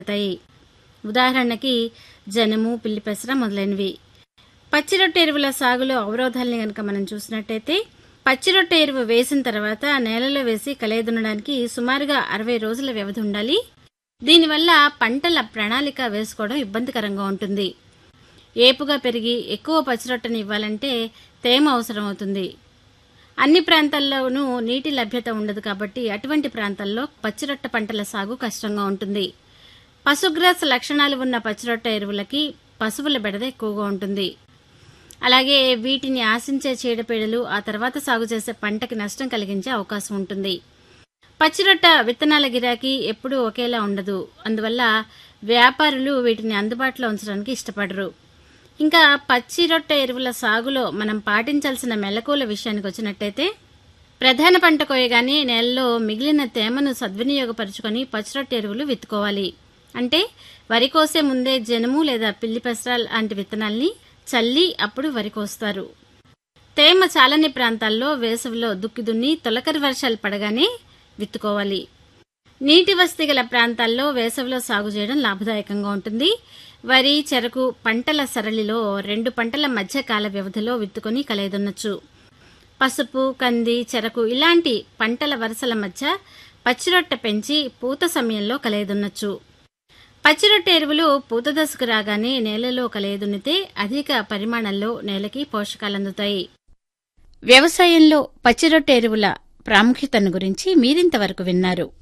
అవుతాయి ఉదాహరణకి జనుము పిల్లి పెసర మొదలైనవి పచ్చిరొట్టె ఎరువుల సాగులో అవరోధాలని గనక మనం చూసినట్టయితే పచ్చిరొట్టె ఎరువు వేసిన తర్వాత నేలలో వేసి కలయదున్నడానికి సుమారుగా అరవై రోజుల వ్యవధి ఉండాలి దీనివల్ల పంటల ప్రణాళిక వేసుకోవడం ఇబ్బందికరంగా ఉంటుంది ఏపుగా పెరిగి ఎక్కువ పచ్చిరొట్టెని ఇవ్వాలంటే తేమ అవసరం అవుతుంది అన్ని ప్రాంతాల్లోనూ నీటి లభ్యత ఉండదు కాబట్టి అటువంటి ప్రాంతాల్లో పచ్చిరొట్ట పంటల సాగు కష్టంగా ఉంటుంది పశుగ్రాస లక్షణాలు ఉన్న పచ్చిరొట్ట ఎరువులకి పశువుల బెడద ఎక్కువగా ఉంటుంది అలాగే వీటిని ఆశించే చీడపీడలు ఆ తర్వాత సాగు చేసే పంటకి నష్టం కలిగించే అవకాశం ఉంటుంది పచ్చిరొట్ట విత్తనాల గిరాకీ ఎప్పుడూ ఒకేలా ఉండదు అందువల్ల వ్యాపారులు వీటిని అందుబాటులో ఉంచడానికి ఇష్టపడరు ఇంకా పచ్చి రొట్టె ఎరువుల సాగులో మనం పాటించాల్సిన మెలకువల విషయానికి వచ్చినట్టయితే ప్రధాన పంట కోయగానే నేలలో మిగిలిన తేమను సద్వినియోగపరుచుకొని పచ్చిరొట్టె ఎరువులు విత్తుకోవాలి అంటే వరి కోసే ముందే జనుము లేదా పిల్లి పెసర లాంటి విత్తనాల్ని చల్లి అప్పుడు వరి కోస్తారు తేమ చాలని ప్రాంతాల్లో వేసవిలో దుక్కి దున్ని తొలకరి వర్షాలు పడగానే విత్తుకోవాలి నీటి వసతి గల ప్రాంతాల్లో వేసవిలో సాగు చేయడం లాభదాయకంగా ఉంటుంది వరి చెరకు పంటల సరళిలో రెండు పంటల మధ్య కాల వ్యవధిలో విత్తుకొని కలయదున్నచ్చు పసుపు కంది చెరకు ఇలాంటి పంటల వరుసల మధ్య పచ్చిరొట్టె పెంచి పూత సమయంలో కలయదున్నచ్చు పచ్చిరొట్టె ఎరువులు పూత దశకు రాగానే నేలలో కలయదున్నితే అధిక పరిమాణంలో నేలకి పోషకాలు అందుతాయి వ్యవసాయంలో పచ్చిరొట్టె ఎరువుల ప్రాముఖ్యతను గురించి మీరింతవరకు విన్నారు